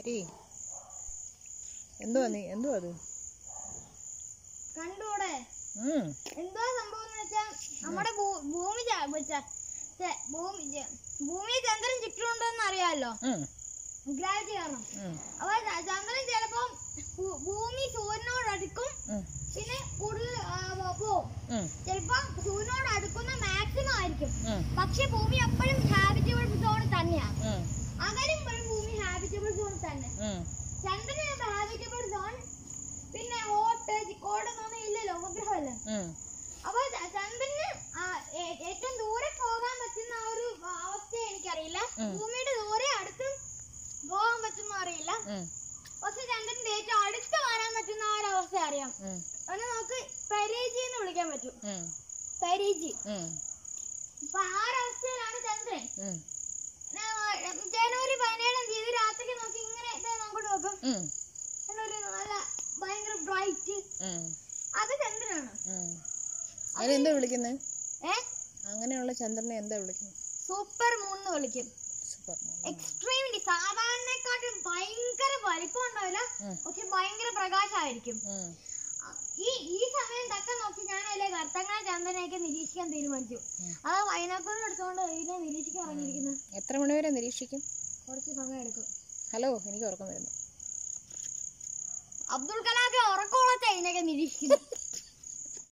ഹരി എന്തുവാ നീ എന്തുവാ അത് കണ്ടൂടെ ഉം, എന്തോ സംഭവം എന്ന് വെച്ചാ നമ്മുടെ ഭൂ- ഭൂമി ച- വെച്ച- ചെ- ഭൂമി ചെ- ഭൂമി ചന്ദ്രൻ ചുറ്റുമുണ്ടെന്ന് അറിയാമല്ലോ ഉം, ഗ്രാവിറ്റി കാരണം ഉം, അപ്പൊ ച- ചന്ദ്രൻ ചിലപ്പം ഭൂ- ഭൂമി സൂര്യനോട് അടുക്കും ഉം, പിന്നെ കൂടുതൽ ആ, പോ- പോവും ഉം, ചിലപ്പോ സൂര്യനോട് അടുക്കുന്ന മാക്സിമം ആയിരിക്കും ഉം, പക്ഷെ ഭൂമി എപ്പോഴും ഹാബിറ്റബിൾ സോൺ തന്നെയാണ് ഉം, അകലുമ്പോഴും ഭൂമി ഹാബിറ്റബിൾ സോൺ തന്നെ ഉം, ചന്ദ്രന് ഹാബിറ്റബിൾ സോൺ പിന്നെ ഹോട്ട് കോടൊന്നും ഇല്ലല്ലോ ഉപഗ്രഹമല്ലേ ഉം, അപ്പൊ ച- ചന്ദ്രന് ആ ഏ- ഏറ്റവും ദൂരെ പോകാൻ പറ്റുന്ന ആ ഒരു അവസ്ഥ എനിക്കറിയില്ല ഉം. ഭൂമിയുടെ ദൂരെ അടുത്ത് പോകാൻ പറ്റുന്ന അറിയില്ല ഉം, പക്ഷെ ചന്ദ്രന്റെ ഏറ്റവും അടുത്ത് വരാൻ പറ്റുന്ന ആ ഒരു അവസ്ഥ അറിയാം ഉം, അതിനെ നമുക്ക് പെരേജി എന്ന് വിളിക്കാൻ പറ്റും ഉം, പെരേജി ഉം, അപ്പൊ ആ ഒരു അവസ്ഥയിലാണ് ചന്ദ്രൻ ഉം, ഞാൻ, ജനുവരി പതിനേഴാം തീയതി രാത്രിക്ക് നോക്കി ഇങ്ങനെ ദേ അങ്ങോട്ട് നോക്കും ഉം, ഒരു നല്ല ഭയങ്കര ബ്രൈറ്റ് ഉം, അത് ചന്ദ്രനാണ് ഉം. അതിനെന്താ വിളിക്കുന്നത് ഏ അങ്ങനെയുള്ള ചന്ദ്രനെ എന്താ വിളിക്കുന്നത് സൂപ്പർ മൂൺ എന്ന് വിളിക്കും സൂപ്പർ എക്സ്ട്രീംലി സാധാരണക്കാട്ടും ഭയങ്കര വലിപ്പം ഉണ്ടാവില്ല ഉം. പക്ഷെ ഭയങ്കര പ്രകാശമായിരിക്കും ഉം, അ- ഈ ഈ സമയം തക്ക നോക്കി ഞാൻ അതിലെ വർത്തങ്ങളെ ചന്ദ്രനെയൊക്കെ നിരീക്ഷിക്കാൻ തീരുമാനിച്ചു ഉം. അത് വൈനാക്കുളം എടുത്തുകൊണ്ട് ഇതിനെ നിരീക്ഷിക്കാൻ ഇറങ്ങിയിരിക്കുന്നത് എത്ര മണിവരെ നിരീക്ഷിക്കും കുറച്ച് സമയം എടുക്കും ഹലോ എനിക്ക് ഉറക്കം വരുന്നു അബ്ദുൾ കലാമൊക്കെ ഉറക്കമുള്ളത്തെ ഇതിനൊക്കെ നിരീക്ഷിക്കുന്നു